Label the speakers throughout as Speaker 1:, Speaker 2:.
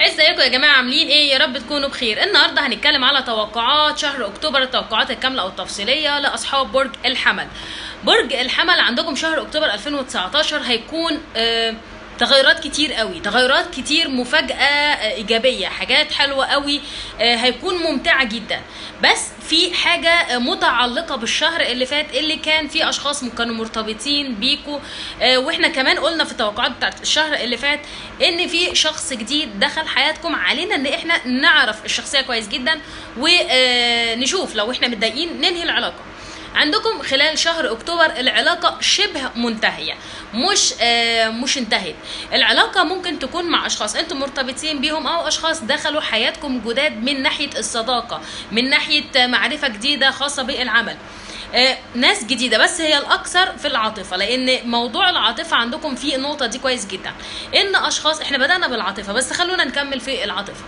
Speaker 1: ازيكم يا جماعه عاملين ايه يا رب تكونوا بخير النهارده هنتكلم على توقعات شهر اكتوبر التوقعات الكامله او التفصيليه لاصحاب برج الحمل برج الحمل عندكم شهر اكتوبر 2019 هيكون آه تغيرات كتير قوي تغيرات كتير مفاجأة آه، إيجابية حاجات حلوة قوي آه، هيكون ممتعة جدا بس في حاجة آه، متعلقة بالشهر اللي فات اللي كان في أشخاص كانوا مرتبطين بيكوا آه، وإحنا كمان قلنا في التوقعات بتاعت الشهر اللي فات إن في شخص جديد دخل حياتكم علينا إن إحنا نعرف الشخصية كويس جدا ونشوف لو إحنا متضايقين ننهي العلاقة عندكم خلال شهر اكتوبر العلاقه شبه منتهيه مش آه مش انتهت العلاقه ممكن تكون مع اشخاص انتم مرتبطين بيهم او اشخاص دخلوا حياتكم جداد من ناحيه الصداقه من ناحيه معرفه جديده خاصه بالعمل آه، ناس جديده بس هي الاكثر في العاطفه لان موضوع العاطفه عندكم فيه النقطه دي كويس جدا ان اشخاص احنا بدانا بالعاطفه بس خلونا نكمل في العاطفه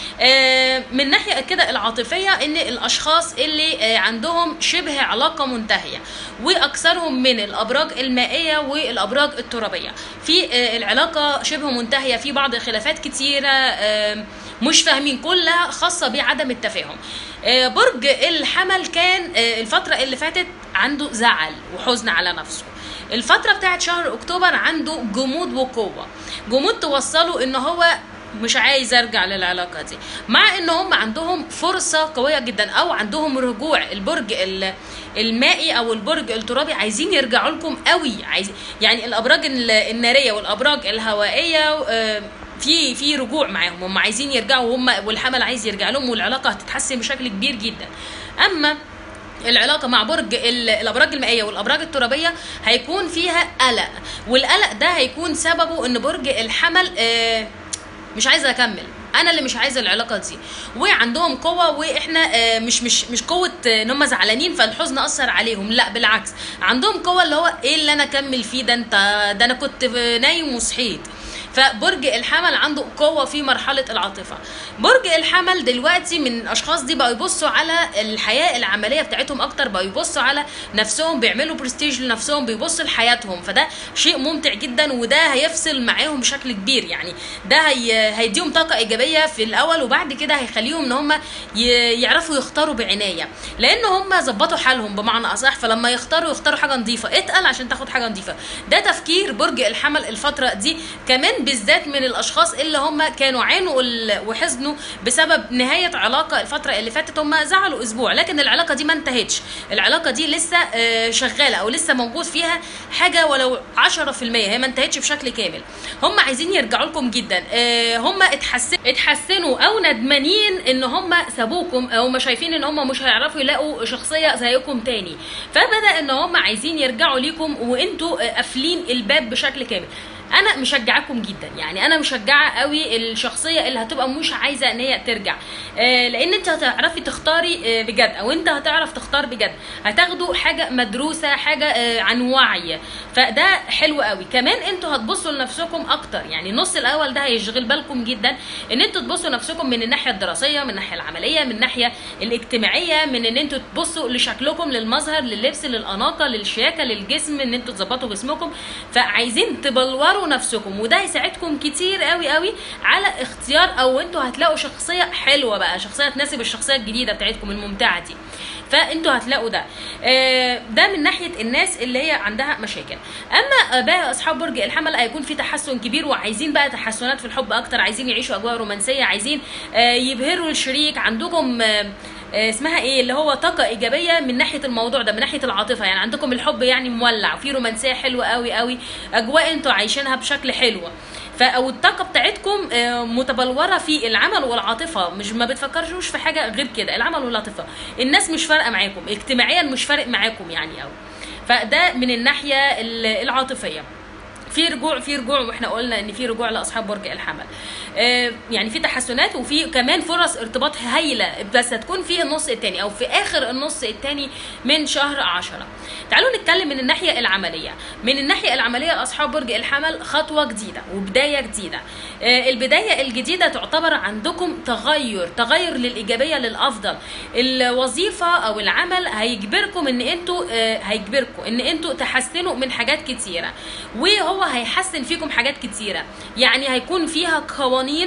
Speaker 1: آه، من ناحيه كده العاطفيه ان الاشخاص اللي آه، عندهم شبه علاقه منتهيه واكثرهم من الابراج المائيه والابراج الترابيه في آه، العلاقه شبه منتهيه في بعض الخلافات كتيره آه، مش فاهمين كلها خاصه بعدم التفاهم آه، برج الحمل كان آه، الفتره اللي فاتت عنده زعل وحزن على نفسه الفتره بتاعت شهر اكتوبر عنده جمود وقوه جمود توصله ان هو مش عايز ارجع للعلاقه دي مع ان هم عندهم فرصه قويه جدا او عندهم رجوع البرج ال- المائي او البرج الترابي عايزين يرجعوا لكم قوي عايز يعني الابراج ال- الناريه والابراج الهوائيه آه، في في رجوع معاهم هم عايزين يرجعوا هم والحمل عايز يرجع لهم والعلاقه هتتحسن بشكل كبير جدا اما العلاقة مع برج ال- الأبراج المائية والأبراج الترابية هيكون فيها قلق والقلق ده هيكون سببه إن برج الحمل آه، مش عايزة أكمل انا اللي مش عايزه العلاقه دي وعندهم قوه واحنا آه، مش مش مش قوه آه، ان هم زعلانين فالحزن اثر عليهم لا بالعكس عندهم قوه اللي هو ايه اللي انا اكمل فيه ده انت ده انا كنت نايم وصحيت فبرج الحمل عنده قوه في مرحله العاطفه برج الحمل دلوقتي من الاشخاص دي بقوا يبصوا على الحياه العمليه بتاعتهم اكتر بقوا يبصوا على نفسهم بيعملوا برستيج لنفسهم بيبصوا لحياتهم فده شيء ممتع جدا وده هيفصل معاهم بشكل كبير يعني ده هي هيديهم طاقه ايجابيه في الاول وبعد كده هيخليهم ان هم ي- يعرفوا يختاروا بعنايه لان هم ظبطوا حالهم بمعنى اصح فلما يختاروا يختاروا حاجه نظيفه اتقل عشان تاخد حاجه نظيفه ده تفكير برج الحمل الفتره دي كمان بالذات من الاشخاص اللي هم كانوا عانوا ال- وحزنوا بسبب نهايه علاقه الفتره اللي فاتت هم زعلوا اسبوع لكن العلاقه دي ما انتهتش العلاقه دي لسه آه، شغاله او لسه موجود فيها حاجه ولو 10% هي ما انتهتش بشكل كامل هم عايزين يرجعوا لكم جدا آه، هم اتحسن اتحسنوا او ندمانين ان هم سابوكم او هم شايفين ان هم مش هيعرفوا يلاقوا شخصيه زيكم تاني فبدا ان هم عايزين يرجعوا ليكم وانتوا آه، قافلين الباب بشكل كامل انا مشجعاكم جدا يعني انا مشجعه قوي الشخصيه اللي هتبقى مش عايزه ان هي ترجع آه لان انت هتعرفي تختاري آه بجد او انت هتعرف تختار بجد هتاخدوا حاجه مدروسه حاجه آه عن وعي فده حلو قوي كمان انتوا هتبصوا لنفسكم اكتر يعني النص الاول ده هيشغل بالكم جدا ان انتوا تبصوا لنفسكم من الناحيه الدراسيه من الناحيه العمليه من الناحيه الاجتماعيه من ان انتوا تبصوا لشكلكم للمظهر لللبس للاناقه للشياكه للجسم ان انتوا تظبطوا جسمكم فعايزين تبلوروا نفسكم وده هيساعدكم كتير قوي قوي على اختيار او انتوا هتلاقوا شخصيه حلوه بقى شخصيه تناسب الشخصيه الجديده بتاعتكم الممتعه دي فانتوا هتلاقوا ده آه، ده من ناحيه الناس اللي هي عندها مشاكل اما باقي اصحاب برج الحمل هيكون في تحسن كبير وعايزين بقى تحسنات في الحب اكتر عايزين يعيشوا اجواء رومانسيه عايزين آه، يبهروا الشريك عندكم آه، آه، اسمها ايه اللي هو طاقه ايجابيه من ناحيه الموضوع ده من ناحيه العاطفه يعني عندكم الحب يعني مولع في رومانسيه حلوه قوي قوي اجواء انتوا عايشينها بشكل حلو ف او الطاقه بتاعتكم آه، متبلوره في العمل والعاطفه مش ما بتفكروش في حاجه غير كده العمل والعاطفه الناس مش فارقه معاكم اجتماعيا مش فارق معاكم يعني قوي فده من الناحيه ال- العاطفيه في رجوع في رجوع واحنا قلنا ان في رجوع لاصحاب برج الحمل آه يعني في تحسنات وفي كمان فرص ارتباط هايله بس هتكون في النص الثاني او في اخر النص الثاني من شهر عشرة تعالوا نتكلم من الناحيه العمليه من الناحيه العمليه اصحاب برج الحمل خطوه جديده وبدايه جديده آه البدايه الجديده تعتبر عندكم تغير تغير للايجابيه للافضل الوظيفه او العمل هيجبركم ان انتوا آه هيجبركم ان انتوا تحسنوا من حاجات كتيره وهو هيحسن فيكم حاجات كتيره يعني هيكون فيها قوانين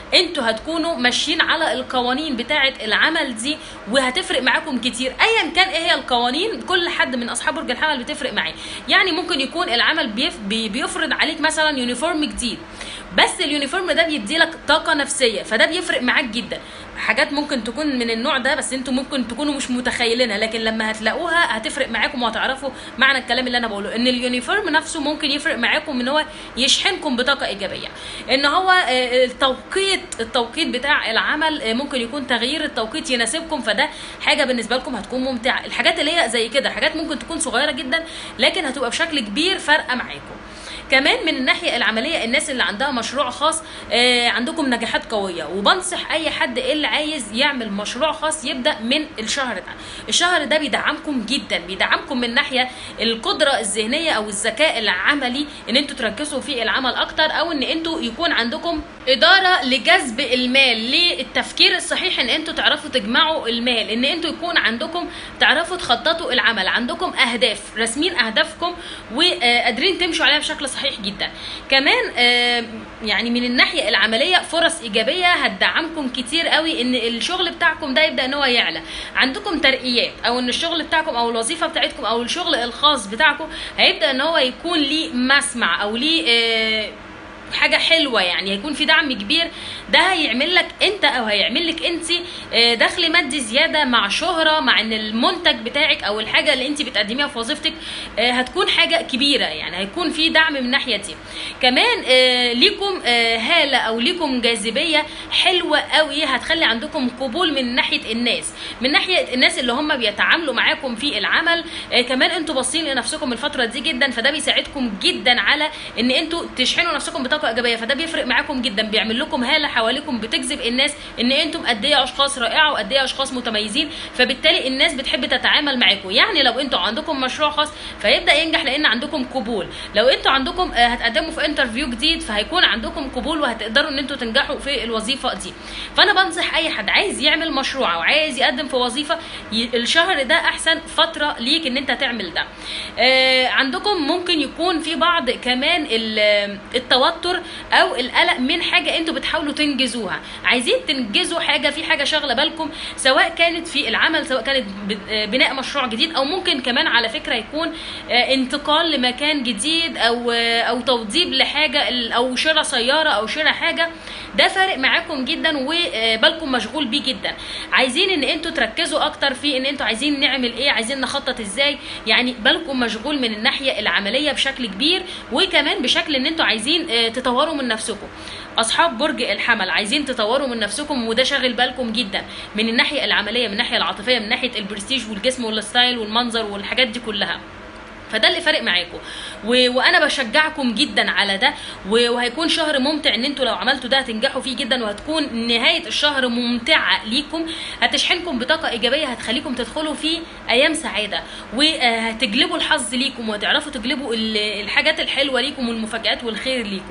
Speaker 1: انتوا هتكونوا ماشيين على القوانين بتاعه العمل دي وهتفرق معاكم كتير ايا كان ايه هي القوانين كل حد من اصحاب برج الحمل بتفرق معاه يعني ممكن يكون العمل بيف بي- بيفرض عليك مثلا يونيفورم جديد بس اليونيفورم ده بيديلك طاقه نفسيه فده بيفرق معاك جدا حاجات ممكن تكون من النوع ده بس انتوا ممكن تكونوا مش متخيلينها لكن لما هتلاقوها هتفرق معاكم وهتعرفوا معنى الكلام اللي انا بقوله ان اليونيفورم نفسه ممكن يفرق معاكم ان هو يشحنكم بطاقه ايجابيه ان هو آه، التوقيت التوقيت بتاع العمل آه، ممكن يكون تغيير التوقيت يناسبكم فده حاجه بالنسبه لكم هتكون ممتعه الحاجات اللي هي زي كده حاجات ممكن تكون صغيره جدا لكن هتبقى بشكل كبير فارقه معاكم كمان من الناحيه العمليه الناس اللي عندها مشروع خاص آه عندكم نجاحات قويه وبنصح اي حد اللي عايز يعمل مشروع خاص يبدا من الشهر ده الشهر ده بيدعمكم جدا بيدعمكم من ناحيه القدره الذهنيه او الذكاء العملي ان انتوا تركزوا في العمل اكتر او ان انتوا يكون عندكم اداره لجذب المال للتفكير الصحيح ان انتوا تعرفوا تجمعوا المال ان انتوا يكون عندكم تعرفوا تخططوا العمل عندكم اهداف راسمين اهدافكم وقادرين تمشوا عليها بشكل صحيح جدا كمان آه، يعني من الناحيه العمليه فرص ايجابيه هتدعمكم كتير قوي ان الشغل بتاعكم ده يبدا ان هو يعلى عندكم ترقيات او ان الشغل بتاعكم او الوظيفه بتاعتكم او الشغل الخاص بتاعكم هيبدا ان هو يكون ليه مسمع او ليه آه، حاجه حلوه يعني هيكون في دعم كبير ده هيعمل لك انت او هيعمل لك انت آه، دخل مادي زياده مع شهره مع ان المنتج بتاعك او الحاجه اللي انت بتقدميها في وظيفتك آه، هتكون حاجه كبيره يعني هيكون في دعم من الناحيه دي كمان آه، ليكم آه، هاله او ليكم جاذبيه حلوه قوي هتخلي عندكم قبول من ناحيه الناس من ناحيه الناس اللي هم بيتعاملوا معاكم في العمل آه، كمان انتوا باصين لنفسكم الفتره دي جدا فده بيساعدكم جدا على ان انتوا تشحنوا نفسكم بطاقه ايجابيه فده بيفرق معاكم جدا بيعمل لكم هاله حواليكم بتجذب الناس ان انتم قد ايه اشخاص رائعه وقد ايه اشخاص متميزين فبالتالي الناس بتحب تتعامل معاكم يعني لو انتوا عندكم مشروع خاص فيبدا ينجح لان عندكم قبول لو انتوا عندكم آه، هتقدموا في انترفيو جديد فهيكون عندكم قبول وهتقدروا ان انتوا تنجحوا في الوظيفه دي فانا بنصح اي حد عايز يعمل مشروع او عايز يقدم في وظيفه ي- الشهر ده احسن فتره ليك ان انت تعمل ده آه، عندكم ممكن يكون في بعض كمان ال- التوتر او القلق من حاجه انتوا بتحاولوا تنجزوها عايزين تنجزوا حاجه في حاجه شاغله بالكم سواء كانت في العمل سواء كانت ب- آه، بناء مشروع جديد او ممكن كمان على فكره يكون آه، انتقال لمكان جديد او آه، او توضيب لحاجه ال- او شراء سياره او شراء حاجه ده فارق معاكم جدا وبالكم مشغول بيه جدا عايزين ان انتوا تركزوا اكتر في ان انتوا عايزين نعمل ايه عايزين نخطط ازاي يعني بالكم مشغول من الناحيه العمليه بشكل كبير وكمان بشكل ان انتوا عايزين آه، تطوروا من نفسكم اصحاب برج الحمل عايزين تطوروا من نفسكم وده شاغل بالكم جدا من الناحيه العمليه من الناحيه العاطفيه من ناحيه البرستيج والجسم والستايل والمنظر والحاجات دي كلها فده اللي فارق معاكم و... وانا بشجعكم جدا على ده و... وهيكون شهر ممتع ان انتوا لو عملتوا ده هتنجحوا فيه جدا وهتكون نهايه الشهر ممتعه ليكم هتشحنكم بطاقه ايجابيه هتخليكم تدخلوا في ايام سعاده وهتجلبوا الحظ ليكم وهتعرفوا تجلبوا ال- الحاجات الحلوه ليكم والمفاجات والخير ليكم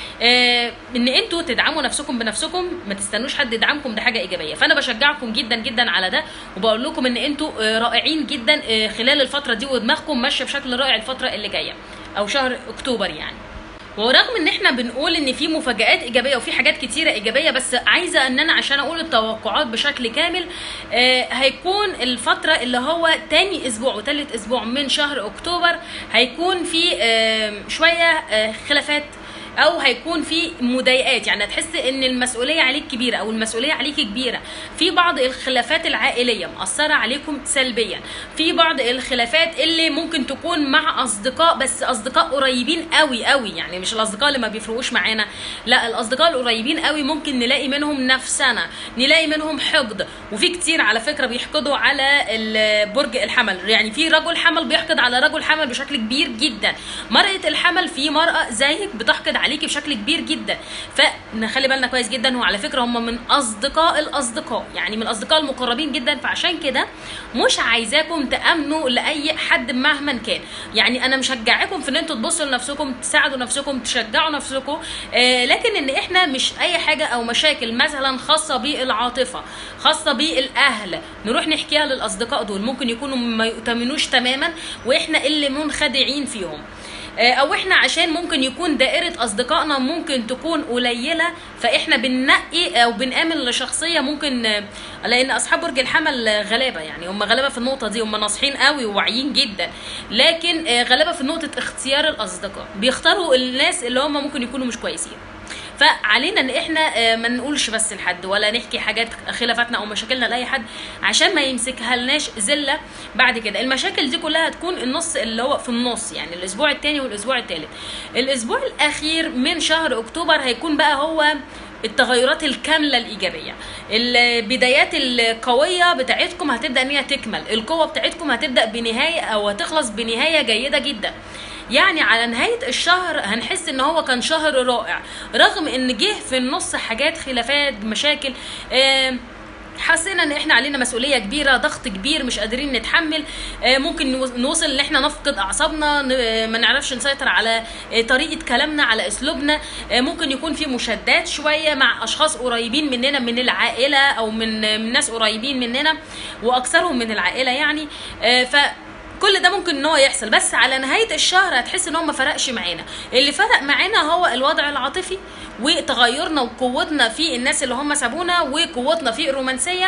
Speaker 1: آه، ان انتوا تدعموا نفسكم بنفسكم ما تستنوش حد يدعمكم ده حاجه ايجابيه فانا بشجعكم جدا جدا على ده وبقول لكم ان انتوا آه، رائعين جدا آه، خلال الفتره دي ودماغكم ماشيه بشكل رائع الفتره اللي جايه او شهر اكتوبر يعني ورغم ان احنا بنقول ان في مفاجآت ايجابيه وفي حاجات كتيره ايجابيه بس عايزه ان انا عشان اقول التوقعات بشكل كامل آه هيكون الفتره اللي هو تاني اسبوع وتالت اسبوع من شهر اكتوبر هيكون في آه شويه آه خلافات او هيكون في مضايقات يعني هتحس ان المسؤوليه عليك كبيره او المسؤوليه عليك كبيره في بعض الخلافات العائليه مأثره عليكم سلبيا في بعض الخلافات اللي ممكن تكون مع اصدقاء بس اصدقاء قريبين قوي قوي يعني مش الاصدقاء اللي ما بيفرقوش معانا لا الاصدقاء القريبين قوي ممكن نلاقي منهم نفسنا نلاقي منهم حقد وفي كتير على فكره بيحقدوا على ال- برج الحمل يعني في رجل حمل بيحقد على رجل حمل بشكل كبير جدا مرأة الحمل في مرأة زيك بتحقد عليكي بشكل كبير جدا فنخلي بالنا كويس جدا وعلى فكره هم من اصدقاء الاصدقاء يعني من الاصدقاء المقربين جدا فعشان كده مش عايزاكم تامنوا لاي حد مهما كان يعني انا مشجعاكم في ان انتوا تبصوا لنفسكم تساعدوا نفسكم تشجعوا نفسكم آه لكن ان احنا مش اي حاجه او مشاكل مثلا خاصه بالعاطفه خاصه بالاهل نروح نحكيها للاصدقاء دول ممكن يكونوا ما يؤتمنوش تماما واحنا اللي منخدعين فيهم آه، او احنا عشان ممكن يكون دائره اصدقائنا ممكن تكون قليله فاحنا بننقي او بنآمن لشخصيه ممكن آه، لان اصحاب برج الحمل آه، غلابه يعني هم غلابه في النقطه دي هم ناصحين قوي وواعيين جدا لكن آه، غلابه في نقطه اختيار الاصدقاء بيختاروا الناس اللي هم ممكن يكونوا مش كويسين فعلينا ان احنا آه، ما نقولش بس لحد ولا نحكي حاجات خلافاتنا او مشاكلنا لاي حد عشان ما يمسكها لناش زله بعد كده المشاكل دي كلها هتكون النص اللي هو في النص يعني الاسبوع الثاني والاسبوع الثالث الاسبوع الاخير من شهر اكتوبر هيكون بقى هو التغيرات الكامله الايجابيه البدايات القويه بتاعتكم هتبدا ان هي تكمل القوه بتاعتكم هتبدا بنهايه او هتخلص بنهايه جيده جدا يعني على نهاية الشهر هنحس ان هو كان شهر رائع رغم ان جه في النص حاجات خلافات مشاكل آم، حسينا ان احنا علينا مسؤوليه كبيره ضغط كبير مش قادرين نتحمل آه، ممكن نو- نوصل ان احنا نفقد اعصابنا ن- آه، ما نعرفش نسيطر على آه، طريقه كلامنا على اسلوبنا آه، ممكن يكون في مشادات شويه مع اشخاص قريبين مننا من العائله او من آه، من ناس قريبين مننا واكثرهم من العائله يعني آه، ف كل ده ممكن ان هو يحصل بس على نهايه الشهر هتحس ان هو ما فرقش معانا اللي فرق معانا هو الوضع العاطفي وتغيرنا وقوتنا في الناس اللي هم سابونا وقوتنا في الرومانسيه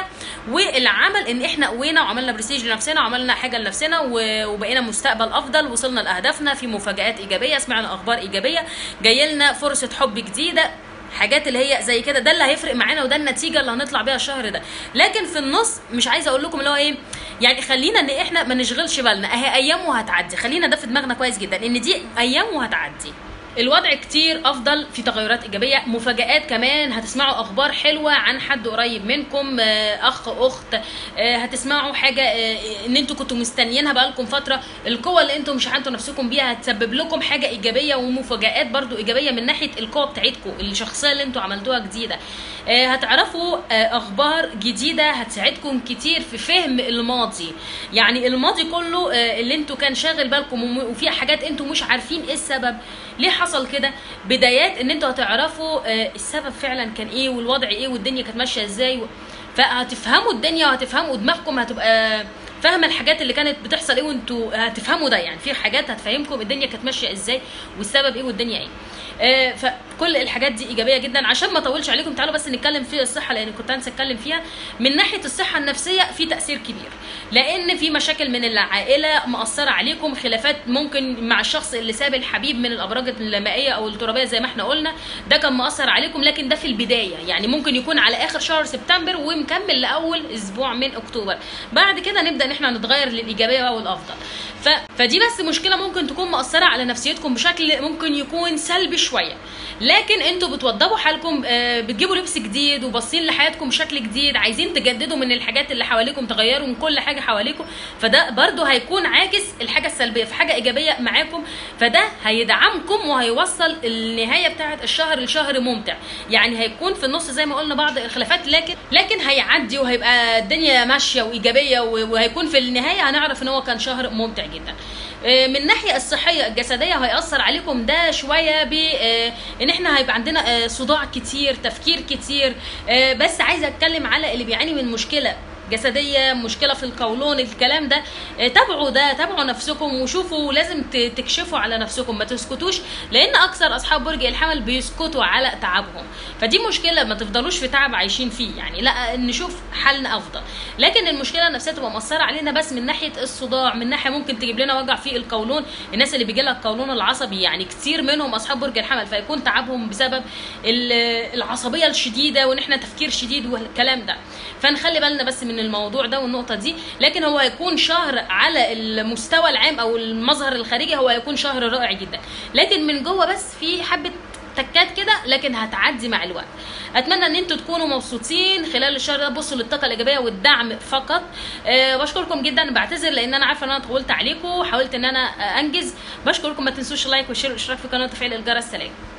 Speaker 1: والعمل ان احنا قوينا وعملنا برستيج لنفسنا وعملنا حاجه لنفسنا و- وبقينا مستقبل افضل وصلنا لاهدافنا في مفاجات ايجابيه سمعنا اخبار ايجابيه جاي لنا فرصه حب جديده حاجات اللي هي زي كده ده اللي هيفرق معانا وده النتيجه اللي هنطلع بيها الشهر ده لكن في النص مش عايزه اقول لكم اللي هو ايه يعني خلينا ان احنا ما نشغلش بالنا اهي ايام وهتعدي خلينا ده في دماغنا كويس جدا ان دي ايام وهتعدي الوضع كتير افضل في تغيرات ايجابيه مفاجات كمان هتسمعوا اخبار حلوه عن حد قريب منكم آه، اخ اخت آه، هتسمعوا حاجه آه، ان انتوا كنتوا مستنيينها بقالكم فتره القوه اللي انتوا مش حنتوا نفسكم بيها هتسبب لكم حاجه ايجابيه ومفاجات برضو ايجابيه من ناحيه القوه بتاعتكم الشخصيه اللي انتوا عملتوها جديده آه، هتعرفوا آه، اخبار جديده هتساعدكم كتير في فهم الماضي يعني الماضي كله آه، اللي انتوا كان شاغل بالكم وم- وفي حاجات انتوا مش عارفين ايه السبب ليه حصل كده بدايات ان انتوا هتعرفوا آه، السبب فعلا كان ايه والوضع ايه والدنيا كانت ماشيه ازاي و- فهتفهموا الدنيا وهتفهموا دماغكم هتبقى فاهمه الحاجات اللي كانت بتحصل ايه وانتوا هتفهموا ده يعني في حاجات هتفهمكم الدنيا كانت ماشيه ازاي والسبب ايه والدنيا ايه آه، فكل الحاجات دي ايجابيه جدا عشان ما اطولش عليكم تعالوا بس نتكلم في الصحه لان كنت هنسى اتكلم فيها من ناحيه الصحه النفسيه في تاثير كبير لان في مشاكل من العائله مأثره عليكم خلافات ممكن مع الشخص اللي ساب الحبيب من الابراج المائيه او الترابيه زي ما احنا قلنا ده كان مأثر عليكم لكن ده في البدايه يعني ممكن يكون على اخر شهر سبتمبر ومكمل لاول اسبوع من اكتوبر بعد كده نبدا ان احنا نتغير للايجابيه والافضل ف... فدي بس مشكله ممكن تكون مأثره على نفسيتكم بشكل ممكن يكون سلبي شويه لكن انتوا بتوضبوا حالكم آه، بتجيبوا لبس جديد وباصين لحياتكم بشكل جديد عايزين تجددوا من الحاجات اللي حواليكم تغيروا من كل حاجه حواليكم فده برضو هيكون عاكس الحاجه السلبيه في حاجه ايجابيه معاكم فده هيدعمكم وهيوصل النهايه بتاعه الشهر لشهر ممتع يعني هيكون في النص زي ما قلنا بعض الخلافات لكن لكن هيعدي وهيبقى الدنيا ماشيه وايجابيه و- وهيكون في النهايه هنعرف ان هو كان شهر ممتع جدا آه، من الناحيه الصحيه الجسديه هيأثر عليكم ده شويه ب آه، ان احنا هيبقى عندنا آه، صداع كتير تفكير كتير آه، بس عايزه اتكلم على اللي بيعاني من مشكله جسديه مشكله في القولون الكلام ده آه، تابعوا ده تابعوا نفسكم وشوفوا لازم ت- تكشفوا على نفسكم ما تسكتوش لان اكثر اصحاب برج الحمل بيسكتوا على تعبهم فدي مشكله ما تفضلوش في تعب عايشين فيه يعني لا نشوف حلنا افضل لكن المشكله النفسيه تبقى مأثره علينا بس من ناحيه الصداع من ناحيه ممكن تجيب لنا وجع في القولون الناس اللي بيجي لها القولون العصبي يعني كتير منهم اصحاب برج الحمل فيكون تعبهم بسبب ال- العصبيه الشديده وان احنا تفكير شديد والكلام ده فنخلي بالنا بس من الموضوع ده والنقطه دي لكن هو هيكون شهر على المستوى العام او المظهر الخارجي هو هيكون شهر رائع جدا لكن من جوه بس في حبه تكات كده لكن هتعدي مع الوقت اتمنى ان انتوا تكونوا مبسوطين خلال الشهر ده بصوا للطاقه الايجابيه والدعم فقط أه بشكركم جدا بعتذر لان انا عارفه ان انا طولت عليكم وحاولت ان انا آه، انجز بشكركم ما تنسوش اللايك والشير والاشتراك في القناه وتفعيل الجرس سلام